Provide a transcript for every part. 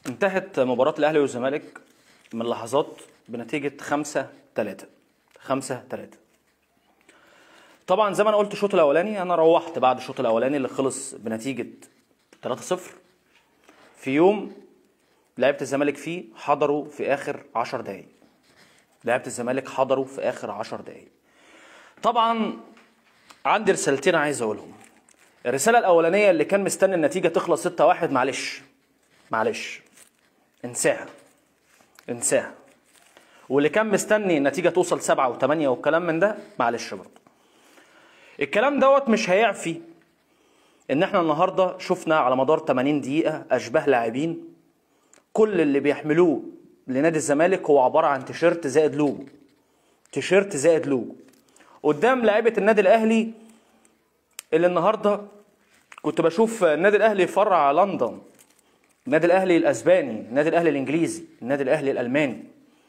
انتهت مباراة الأهلي والزمالك من لحظات بنتيجة 5 3 5 3 طبعا زي ما انا قلت الشوط الاولاني انا روحت بعد الشوط الاولاني اللي خلص بنتيجة 3 0 في يوم لعيبة الزمالك فيه حضروا في اخر 10 دقايق لعيبة الزمالك حضروا في اخر 10 دقايق طبعا عندي رسالتين عايز اقولهم الرسالة الأولانية اللي كان مستني النتيجة تخلص 6 1 معلش معلش انساها انساها واللي كان مستني النتيجة توصل سبعة وثمانية والكلام من ده معلش برضه الكلام دوت مش هيعفي ان احنا النهاردة شفنا على مدار 80 دقيقة اشباه لاعبين كل اللي بيحملوه لنادي الزمالك هو عبارة عن تيشيرت زائد لوجو تيشيرت زائد لوجو قدام لعيبة النادي الاهلي اللي النهارده كنت بشوف النادي الاهلي فرع لندن النادي الاهلي الاسباني النادي الاهلي الانجليزي النادي الاهلي الالماني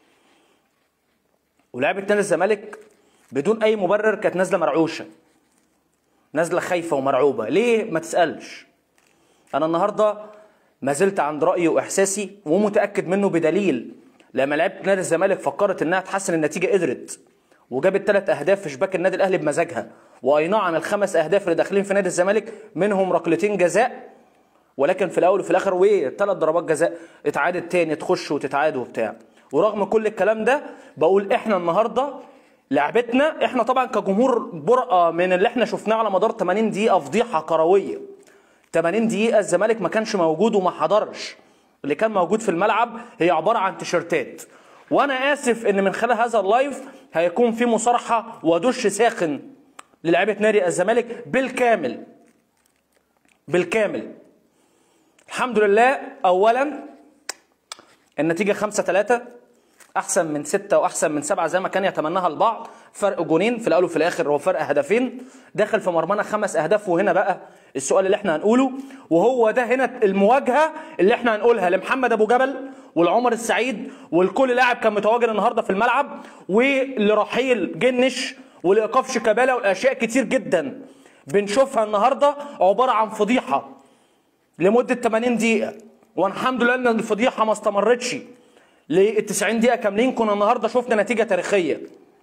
ولاعيبه نادي الزمالك بدون اي مبرر كانت نازله مرعوشه نازله خايفه ومرعوبه ليه ما تسالش انا النهارده ما زلت عند رايي واحساسي ومتاكد منه بدليل لما لعيبه نادي الزمالك فكرت انها تحسن النتيجه قدرت وجابت ثلاث اهداف في شباك النادي الاهلي بمزاجها واي نعم الخمس اهداف اللي داخلين في نادي الزمالك منهم ركلتين جزاء ولكن في الاول وفي الاخر وايه ثلاث ضربات جزاء اتعادت تاني تخش وتتعاد وبتاع ورغم كل الكلام ده بقول احنا النهارده لعبتنا احنا طبعا كجمهور برقه من اللي احنا شفناه على مدار 80 دقيقه فضيحه كرويه 80 دقيقه الزمالك ما كانش موجود وما حضرش اللي كان موجود في الملعب هي عباره عن تيشرتات وانا اسف ان من خلال هذا اللايف هيكون في مصارحه ودش ساخن للاعيبه نادي الزمالك بالكامل بالكامل الحمد لله اولا النتيجه 5 3 احسن من 6 واحسن من 7 زي ما كان يتمناها البعض فرق جونين في الاول وفي الاخر هو فرق هدفين داخل في مرمانا خمس اهداف وهنا بقى السؤال اللي احنا هنقوله وهو ده هنا المواجهه اللي احنا هنقولها لمحمد ابو جبل والعمر السعيد والكل لاعب كان متواجد النهارده في الملعب ولرحيل جنش ولايقاف شيكابالا والاشياء كتير جدا بنشوفها النهارده عباره عن فضيحه لمده 80 دقيقه والحمد لله ان الفضيحه ما استمرتش لل 90 دقيقه كاملين كنا النهارده شفنا نتيجه تاريخيه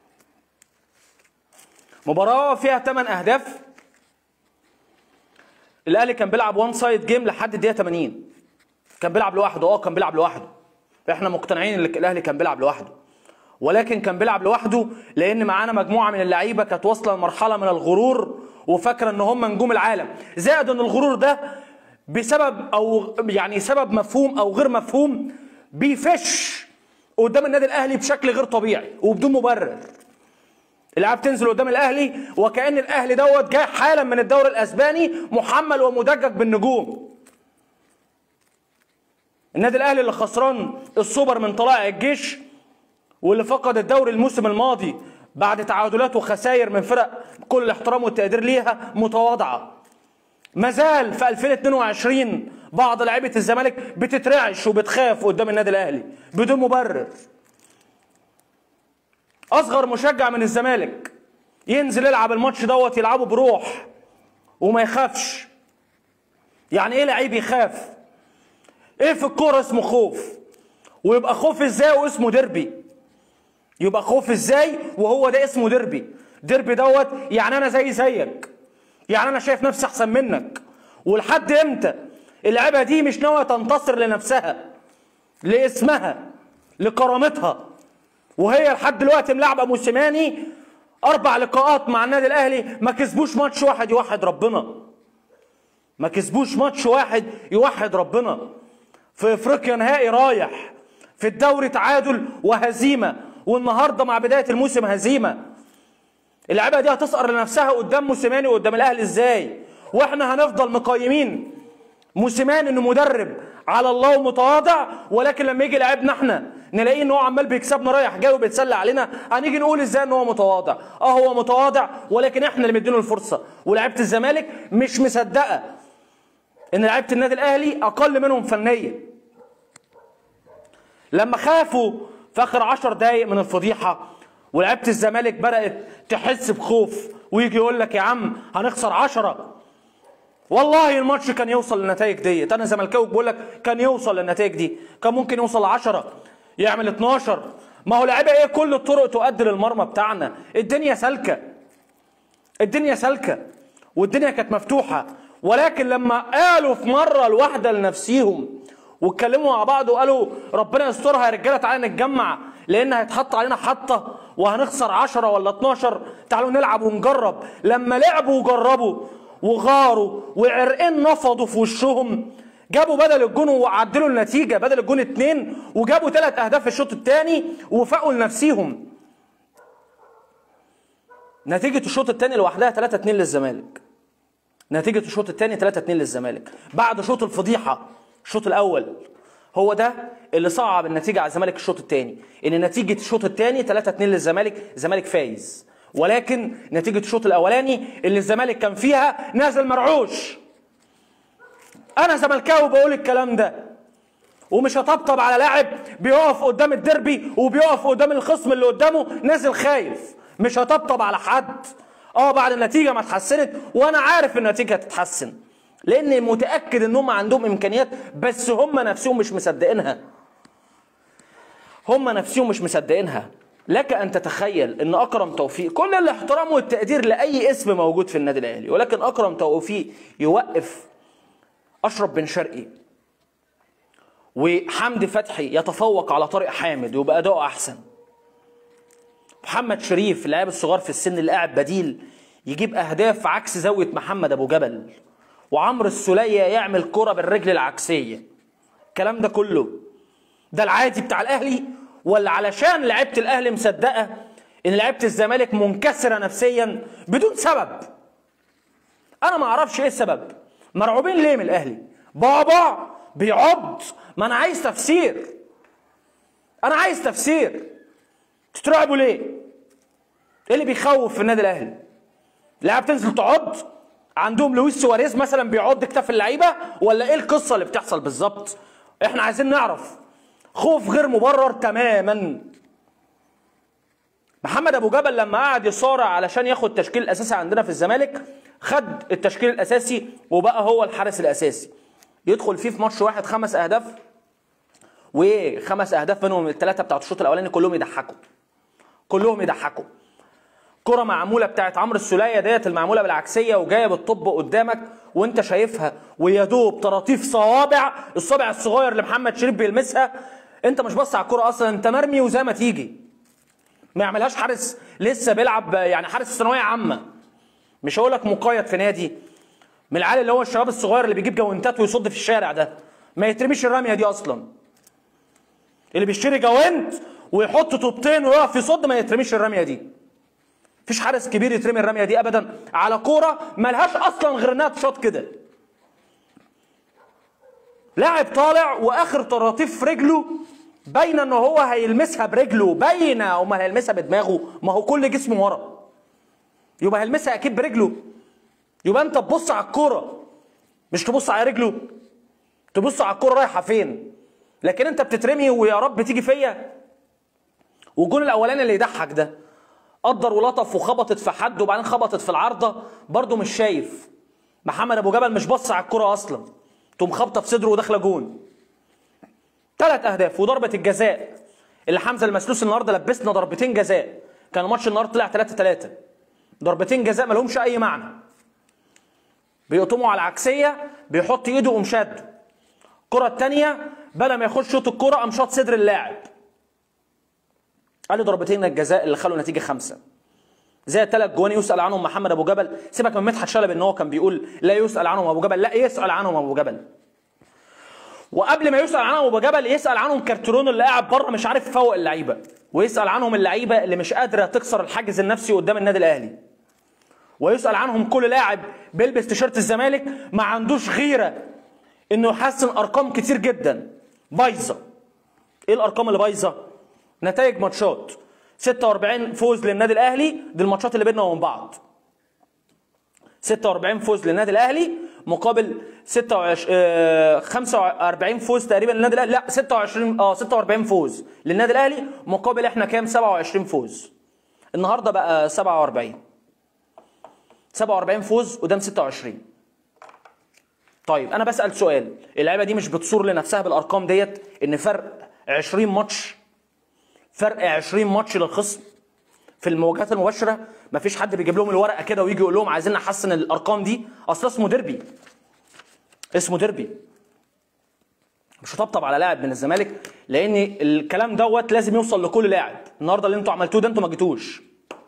مباراه فيها 8 اهداف الاهلي كان بيلعب وان سايد جيم لحد الدقيقه 80 كان بيلعب لوحده اه كان بيلعب لوحده احنا مقتنعين ان الاهلي كان بيلعب لوحده ولكن كان بيلعب لوحده لان معانا مجموعه من اللعيبه كانت واصله لمرحله من الغرور وفاكره ان هم نجوم العالم زائد ان الغرور ده بسبب او يعني سبب مفهوم او غير مفهوم بيفش قدام النادي الاهلي بشكل غير طبيعي وبدون مبرر اللاعب تنزل قدام الاهلي وكان الاهلي دوت جاي حالا من الدوري الاسباني محمل ومدجج بالنجوم النادي الاهلي اللي خسران السوبر من طلائع الجيش واللي فقد الدوري الموسم الماضي بعد تعادلات وخسائر من فرق كل الاحترام والتقدير ليها متواضعه ما زال في 2022 بعض لعيبه الزمالك بتترعش وبتخاف قدام النادي الاهلي بدون مبرر اصغر مشجع من الزمالك ينزل يلعب الماتش دوت يلعبه بروح وما يخافش يعني ايه لعيب يخاف ايه في الكوره اسمه خوف ويبقى خوف ازاي واسمه ديربي يبقى خوف ازاي وهو ده اسمه ديربي ديربي دوت يعني انا زي زيك يعني انا شايف نفسي احسن منك ولحد امتى اللعيبه دي مش ناويه تنتصر لنفسها لاسمها لكرامتها وهي لحد دلوقتي ملاعبه موسيماني اربع لقاءات مع النادي الاهلي ما كسبوش ماتش واحد يوحد ربنا ما كسبوش ماتش واحد يوحد ربنا في افريقيا نهائي رايح في الدوري تعادل وهزيمه والنهارده مع بدايه الموسم هزيمه اللعيبه دي هتسقر لنفسها قدام موسيماني وقدام الاهلي ازاي واحنا هنفضل مقيمين موسيماني انه مدرب على الله ومتواضع ولكن لما يجي لعبنا احنا نلاقيه ان هو عمال بيكسبنا رايح جاي وبيتسلى علينا هنيجي نقول ازاي ان هو متواضع اه هو متواضع ولكن احنا اللي مدينه الفرصه ولاعيبه الزمالك مش مصدقه ان لعيبه النادي الاهلي اقل منهم فنيا لما خافوا في اخر 10 دقايق من الفضيحه ولعيبه الزمالك بدات تحس بخوف ويجي يقول لك يا عم هنخسر 10 والله الماتش كان يوصل للنتائج ديت انا زملكاوي بقول لك كان يوصل للنتائج دي كان ممكن يوصل ل 10 يعمل 12 ما هو لعيبه ايه كل الطرق تؤدي للمرمى بتاعنا الدنيا سالكه الدنيا سالكه والدنيا كانت مفتوحه ولكن لما قالوا في مره الواحده لنفسيهم واتكلموا مع بعض وقالوا ربنا يسترها يا رجاله تعالى نتجمع لان هيتحط علينا حطه وهنخسر 10 ولا 12 تعالوا نلعب ونجرب لما لعبوا وجربوا وغاروا وعرقين نفضوا في وشهم جابوا بدل الجون وعدلوا النتيجه بدل الجون اتنين وجابوا ثلاث اهداف في الشوط الثاني وفاقوا لنفسيهم نتيجه الشوط الثاني لوحدها 3 2 للزمالك نتيجه الشوط الثاني 3 2 للزمالك بعد شوط الفضيحه الشوط الاول هو ده اللي صعب النتيجه على الزمالك الشوط الثاني ان نتيجه الشوط الثاني 3 2 للزمالك الزمالك فايز ولكن نتيجه الشوط الاولاني اللي الزمالك كان فيها نازل مرعوش انا زملكاوي بقول الكلام ده ومش هطبطب على لاعب بيقف قدام الديربي وبيقف قدام الخصم اللي قدامه نازل خايف مش هطبطب على حد اه بعد النتيجه ما اتحسنت وانا عارف النتيجه هتتحسن لان متاكد ان هم عندهم امكانيات بس هم نفسهم مش مصدقينها هم نفسهم مش مصدقينها لك ان تتخيل ان اكرم توفيق كل الاحترام والتقدير لاي اسم موجود في النادي الاهلي ولكن اكرم توفيق يوقف اشرف بن شرقي وحمدي فتحي يتفوق على طارق حامد ويبقى اداؤه احسن محمد شريف اللاعب الصغير في السن اللي قاعد بديل يجيب اهداف عكس زاويه محمد ابو جبل وعمرو السوليه يعمل كرة بالرجل العكسيه الكلام ده كله ده العادي بتاع الاهلي ولا علشان لعيبه الاهلي مصدقه ان لعيبه الزمالك منكسره نفسيا بدون سبب انا ما اعرفش ايه السبب مرعوبين ليه من الاهلي بابا بيعض ما انا عايز تفسير انا عايز تفسير تترعبوا ليه ايه اللي بيخوف في النادي الاهلي لاعب تنزل تعض عندهم لويس سواريز مثلا بيعض كتاف اللعيبه ولا ايه القصه اللي بتحصل بالظبط احنا عايزين نعرف خوف غير مبرر تماما محمد ابو جبل لما قعد يصارع علشان ياخد التشكيل الاساسي عندنا في الزمالك خد التشكيل الاساسي وبقى هو الحارس الاساسي يدخل فيه في ماتش واحد خمس اهداف وخمس اهداف منهم الثلاثه بتاعت الشوط الاولاني كلهم يضحكوا كلهم يضحكوا كرة معمولة بتاعت عمرو السولية ديت المعمولة بالعكسية وجاية بالطب قدامك وانت شايفها ويا دوب طراطيف صوابع الصابع الصغير اللي محمد شريف بيلمسها انت مش بص على الكرة اصلا انت مرمي وزي ما تيجي ما يعملهاش حارس لسه بيلعب يعني حارس ثانوية عامة مش هقول لك مقيد في نادي من العيال اللي هو الشباب الصغير اللي بيجيب جوانتات ويصد في الشارع ده ما يترميش الرمية دي اصلا اللي بيشتري جوانت ويحط طوبتين ويقف يصد ما يترميش الرمية دي مفيش حارس كبير يترمي الرميه دي ابدا على كوره ملهاش اصلا غير انها تشوط كده لاعب طالع واخر طراطيف في رجله باينه ان هو هيلمسها برجله باينه امال هيلمسها بدماغه ما هو كل جسمه ورا يبقى هيلمسها اكيد برجله يبقى انت تبص على الكوره مش تبص على رجله تبص على الكوره رايحه فين لكن انت بتترمي ويا رب تيجي فيا والجون الاولاني اللي يضحك ده قدر ولطف وخبطت في حد وبعدين خبطت في العارضه برضه مش شايف محمد ابو جبل مش بص على الكره اصلا تقوم خابطه في صدره وداخله جون ثلاث اهداف وضربه الجزاء اللي حمزه المسلوس النهارده لبسنا ضربتين جزاء كان الماتش النهارده طلع 3 3 ضربتين جزاء ما لهمش اي معنى بيقطموا على العكسيه بيحط ايده وقوم شاده الكره الثانيه بدل ما يخش شوط الكره قام شاط صدر اللاعب قال له ضربتين الجزاء اللي خلوا نتيجه خمسه زي الثلاث جوان يسال عنهم محمد ابو جبل سيبك من مدحت شلبي ان هو كان بيقول لا يسال عنهم ابو جبل لا يسال عنهم ابو جبل وقبل ما يسال عنهم ابو جبل يسال عنهم كارترون اللي قاعد بره مش عارف يفوق اللعيبه ويسال عنهم اللعيبه اللي مش قادره تكسر الحاجز النفسي قدام النادي الاهلي ويسال عنهم كل لاعب بيلبس تيشيرت الزمالك ما عندوش غيره انه يحسن ارقام كتير جدا بايظه ايه الارقام اللي بايظه نتائج ماتشات 46 فوز للنادي الاهلي دي الماتشات اللي بيننا وبين بعض 46 فوز للنادي الاهلي مقابل 26 آه 45 فوز تقريبا للنادي الاهلي لا 26 اه 46 فوز للنادي الاهلي مقابل احنا كام 27 فوز النهارده بقى 47 47 فوز قدام 26 طيب انا بسال سؤال اللعيبه دي مش بتصور لنفسها بالارقام ديت ان فرق 20 ماتش فرق 20 ماتش للخصم في المواجهات المباشره مفيش حد بيجيب لهم الورقه كده ويجي يقول لهم عايزين نحسن الارقام دي اصل اسمه ديربي اسمه ديربي مش هطبطب على لاعب من الزمالك لان الكلام دوت لازم يوصل لكل لاعب النهارده اللي انتوا عملتوه ده انتوا ما جيتوش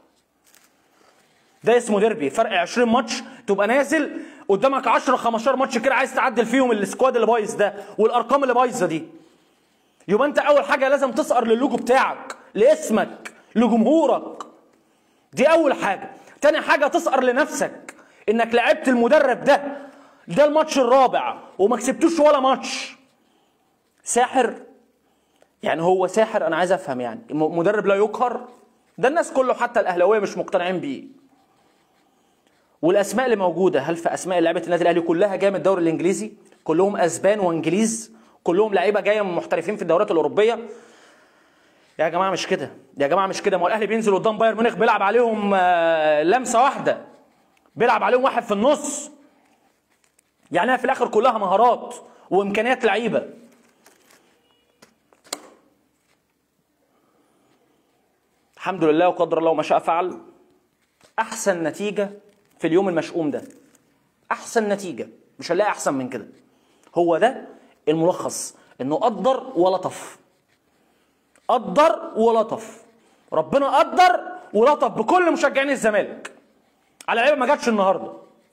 ده اسمه ديربي فرق 20 ماتش تبقى نازل قدامك 10 15 ماتش كده عايز تعدل فيهم السكواد اللي بايظ ده والارقام اللي بايظه دي يبقى انت اول حاجه لازم تسقر للوجو بتاعك لاسمك لجمهورك دي اول حاجه تاني حاجه تسقر لنفسك انك لعبت المدرب ده ده الماتش الرابع وما كسبتوش ولا ماتش ساحر يعني هو ساحر انا عايز افهم يعني م- مدرب لا يقهر ده الناس كله حتى الاهلاويه مش مقتنعين بيه والاسماء اللي موجوده هل في اسماء لعيبه النادي الاهلي كلها جايه من الدوري الانجليزي كلهم اسبان وانجليز كلهم لعيبه جايه من محترفين في الدوريات الاوروبيه يا جماعه مش كده يا جماعه مش كده ما هو الاهلي بينزل قدام بايرن ميونخ بيلعب عليهم آه، لمسه واحده بيلعب عليهم واحد في النص يعني هي في الاخر كلها مهارات وامكانيات لعيبه الحمد لله وقدر الله ما شاء فعل احسن نتيجه في اليوم المشؤوم ده احسن نتيجه مش هنلاقي احسن من كده هو ده الملخص انه قدر ولطف قدر ولطف ربنا قدر ولطف بكل مشجعين الزمالك على لعيبه ما جاتش النهارده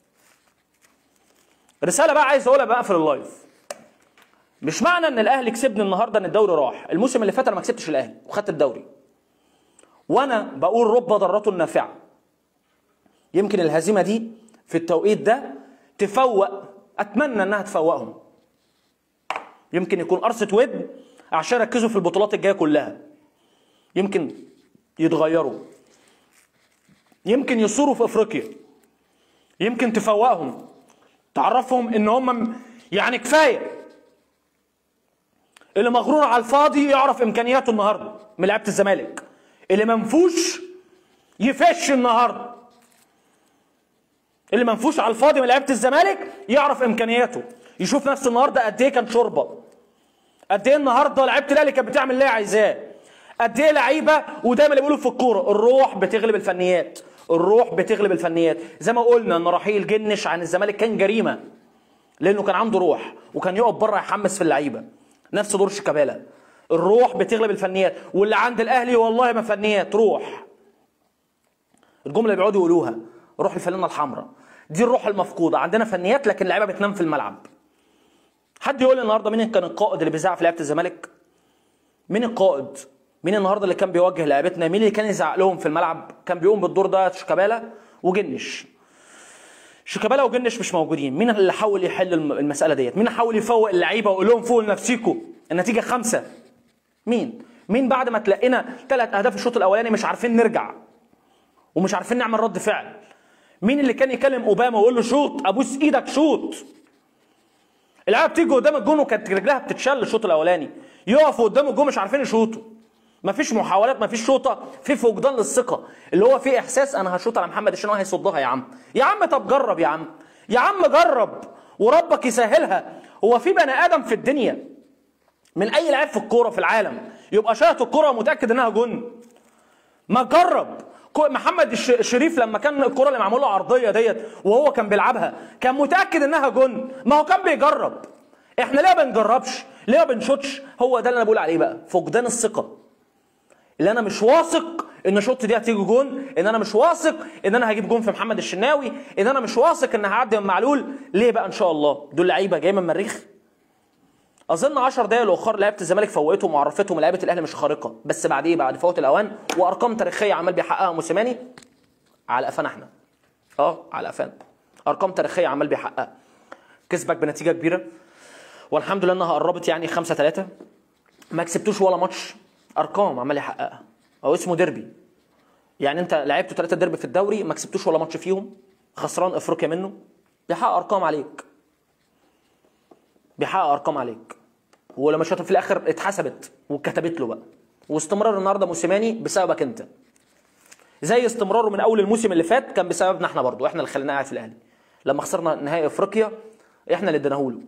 رساله بقى عايز اقولها بقى في اللايف مش معنى ان الاهلي كسبني النهارده ان الدوري راح الموسم اللي فات انا ما كسبتش الاهلي وخدت الدوري وانا بقول رب ضارة نافعه يمكن الهزيمه دي في التوقيت ده تفوق اتمنى انها تفوقهم يمكن يكون قرصه ودن عشان يركزوا في البطولات الجايه كلها يمكن يتغيروا يمكن يصوروا في افريقيا يمكن تفوقهم تعرفهم ان هم يعني كفايه اللي مغرور على الفاضي يعرف امكانياته النهارده من لعيبه الزمالك اللي منفوش يفش النهارده اللي منفوش على الفاضي من لعيبه الزمالك يعرف امكانياته يشوف نفسه النهارده قد ايه كان شوربه قد ايه النهارده لعيبه الاهلي كانت بتعمل اللي هي عايزاه قد ايه لعيبه ودايما اللي بيقولوا في الكوره الروح بتغلب الفنيات الروح بتغلب الفنيات زي ما قلنا ان رحيل جنش عن الزمالك كان جريمه لانه كان عنده روح وكان يقف بره يحمس في اللعيبه نفس دور شيكابالا الروح بتغلب الفنيات واللي عند الاهلي والله ما فنيات روح الجمله اللي بيقعدوا يقولوها روح الفانله الحمراء دي الروح المفقوده عندنا فنيات لكن اللعيبه بتنام في الملعب حد يقول لي النهارده مين كان القائد اللي بيزعق في لعيبه الزمالك مين القائد مين النهارده اللي كان بيوجه لعيبتنا مين اللي كان يزعق لهم في الملعب كان بيقوم بالدور ده شيكابالا وجنش شيكابالا وجنش مش موجودين مين اللي حاول يحل الم- المساله ديت مين حاول يفوق اللعيبه ويقول لهم فوقوا لنفسيكم النتيجه خمسة مين مين بعد ما تلاقينا ثلاث اهداف الشوط الاولاني مش عارفين نرجع ومش عارفين نعمل رد فعل مين اللي كان يكلم اوباما ويقول له شوط ابوس ايدك شوط اللعيبه بتيجي قدام الجون وكانت رجلها بتتشل الشوط الاولاني يقفوا قدام الجون مش عارفين يشوطوا مفيش محاولات مفيش شوطه في فقدان للثقه اللي هو في احساس انا هشوط على محمد الشناوي هيصدها يا عم يا عم طب جرب يا عم يا عم جرب وربك يسهلها هو في بني ادم في الدنيا من اي لعيب في الكوره في العالم يبقى شايط الكوره ومتاكد انها جون ما جرب كو- محمد الش- الشريف لما كان الكرة اللي معمول له عرضيه ديت وهو كان بيلعبها كان متاكد انها جون ما هو كان بيجرب احنا ليه ما بنجربش ليه ما بنشوطش هو ده اللي انا بقول عليه بقى فقدان الثقه اللي انا مش واثق ان شوط دي هتيجي جون ان انا مش واثق ان انا هجيب جون في محمد الشناوي ان انا مش واثق ان هعدي من معلول ليه بقى ان شاء الله دول لعيبه جايه من المريخ اظن 10 دقايق الاخر لعيبه الزمالك فوقتهم وعرفتهم لعيبه الاهلي مش خارقه بس بعد ايه بعد فوات الاوان وارقام تاريخيه عمال بيحققها موسيماني على قفانا احنا اه على قفانا ارقام تاريخيه عمال بيحققها كسبك بنتيجه كبيره والحمد لله انها قربت يعني 5 3 ما كسبتوش ولا ماتش ارقام عمال يحققها هو اسمه ديربي يعني انت لعبتوا ثلاثه ديربي في الدوري ما كسبتوش ولا ماتش فيهم خسران افريقيا منه بيحقق ارقام عليك بيحقق ارقام عليك ولما شاطر في الاخر اتحسبت واتكتبت له بقى واستمرار النهارده موسيماني بسببك انت زي استمراره من اول الموسم اللي فات كان بسببنا احنا برضو احنا اللي خليناه قاعد في الاهلي لما خسرنا نهائي افريقيا احنا اللي اديناه له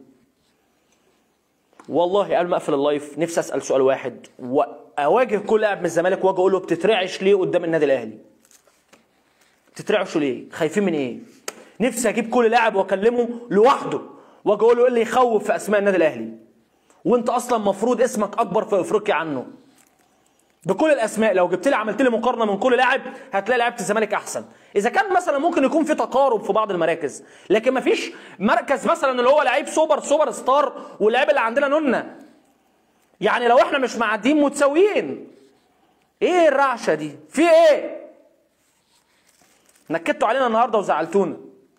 والله قبل ما اقفل اللايف نفسي اسال سؤال واحد واواجه كل لاعب من الزمالك واجي اقول له بتترعش ليه قدام النادي الاهلي بتترعشوا ليه خايفين من ايه نفسي اجيب كل لاعب واكلمه لوحده واجي اقول له ايه اللي يخوف في اسماء النادي الاهلي وانت اصلا مفروض اسمك اكبر في افريقيا عنه بكل الاسماء لو جبت لي عملت لي مقارنه من كل لاعب هتلاقي لعيبه الزمالك احسن اذا كان مثلا ممكن يكون في تقارب في بعض المراكز لكن ما فيش مركز مثلا اللي هو لعيب سوبر سوبر ستار واللعيب اللي عندنا نونه يعني لو احنا مش معديين متساويين ايه الرعشه دي في ايه نكدتوا علينا النهارده وزعلتونا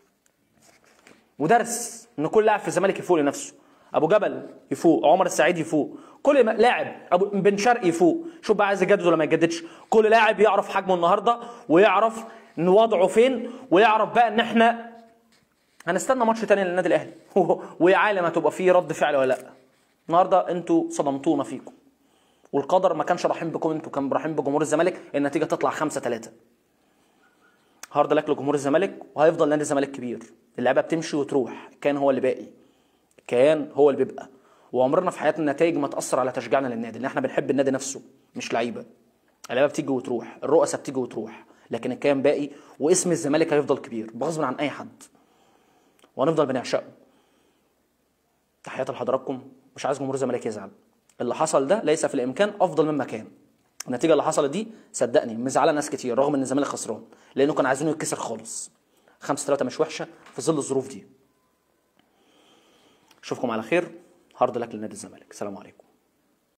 ودرس ان كل لاعب في الزمالك يفوق لنفسه ابو جبل يفوق عمر السعيد يفوق كل ما- لاعب ابو بن شرقي يفوق شوف بقى عايز يجدد ولا ما يجددش كل لاعب يعرف حجمه النهارده ويعرف ان وضعه فين ويعرف بقى ان احنا هنستنى ماتش تاني للنادي الاهلي ويا عالم هتبقى فيه رد فعل ولا لا النهارده انتوا صدمتونا فيكم والقدر ما كانش رحيم بكم انتوا كان رحيم بجمهور الزمالك النتيجه تطلع 5 3 هارد لك لجمهور الزمالك وهيفضل نادي الزمالك كبير اللعيبه بتمشي وتروح كان هو اللي باقي كان هو اللي بيبقى وعمرنا في حياتنا النتائج ما تاثر على تشجيعنا للنادي لان احنا بنحب النادي نفسه مش لعيبه اللعيبه بتيجي وتروح الرؤساء بتيجي وتروح لكن الكيان باقي واسم الزمالك هيفضل كبير بغصب عن اي حد وهنفضل بنعشقه تحياتي لحضراتكم مش عايز جمهور الزمالك يزعل اللي حصل ده ليس في الامكان افضل مما كان النتيجه اللي حصلت دي صدقني مزعله ناس كتير رغم ان الزمالك خسران لانه كان عايزينه يتكسر خالص 5 3 مش وحشه في ظل الظروف دي اشوفكم على خير هارد لك لنادي الزمالك سلام عليكم